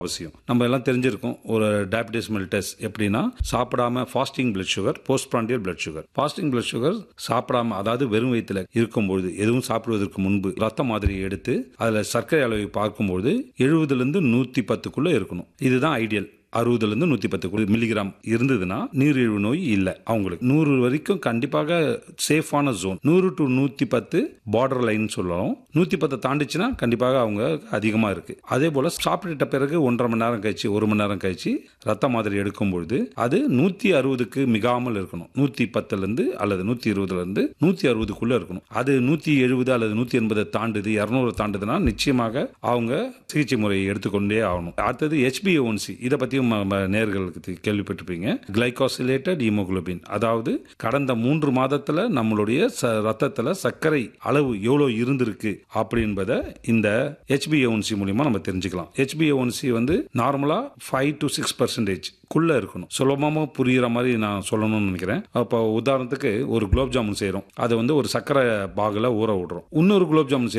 அவசியம் நம்ம எல்லாம் தெரிஞ்சிருக்கோம் ஒரு டயபிட்டிஸ் டெஸ்ட் எப்படின்னா சாப்பிடாம fasting blood sugar post prandial blood sugar fasting blood sugar சாப்பிடாம அதாவது வெறும் வயிற்றுல இருக்கும்பொழுது எதுவும் சாப்பிடுவதற்கு முன்பு ரத்த மாதிரி எடுத்து அதில் சர்க்கரை அளவை பார்க்கும்பொழுது எழுபதுலேருந்து நூற்றி பத்துக்குள்ளே இருக்கணும் இதுதான் ஐடியல் அறுபதுலேருந்து நூற்றி பத்து மில்லிகிராம் இருந்ததுன்னா நீரிழிவு நோய் இல்லை அவங்களுக்கு நூறு வரைக்கும் கண்டிப்பாக சேஃபான ஜோன் நூறு டு நூற்றி பத்து பார்டர் லைன் சொல்லலாம் நூற்றி பத்தை தாண்டிச்சுன்னா கண்டிப்பாக அவங்க அதிகமாக இருக்கு அதே போல் சாப்பிட்டுட்ட பிறகு ஒன்றரை மணி நேரம் கழிச்சு ஒரு மணி நேரம் கழிச்சு ரத்த மாதிரி எடுக்கும் பொழுது அது நூற்றி அறுபதுக்கு மிகாமல் இருக்கணும் நூற்றி பத்துலேருந்து அல்லது நூற்றி இருபதுலேருந்து நூற்றி அறுபதுக்குள்ளே இருக்கணும் அது நூற்றி எழுபது அல்லது நூற்றி எண்பதை தாண்டுது இரநூறு தாண்டுதுன்னா நிச்சயமாக அவங்க சிகிச்சை முறையை எடுத்துக்கொண்டே ஆகணும் அடுத்தது ஹெச்பிஏஒன்சி இதை பற்றியும் நேர்களுக்கு கேள்விப்பட்டிருப்பீங்க கிளைகாசிலேட்டட் ஹீமோகுளோபின் அதாவது கடந்த மூன்று மாதத்தில் நம்மளுடைய ச ரத்தத்தில் சர்க்கரை அளவு எவ்வளோ இருந்திருக்கு அப்படின்பதை இந்த ஹெச்பிஏஒன்சி மூலியமா நம்ம தெரிஞ்சுக்கலாம் ஹெச்பிஏஒன்சி வந்து நார்மலாக ஃபைவ் டு சிக்ஸ் பர்சன்டேஜ் குள்ள இருக்கணும் சுலபமாக புரியுற மாதிரி நான் சொல்லணும்னு நினைக்கிறேன் அப்போ உதாரணத்துக்கு ஒரு குலோப் ஜாமுன் செய்கிறோம் அதை வந்து ஒரு சர்க்கரை பாகில் ஊற விடுறோம் இன்னொரு குலோப் ஜாமுன்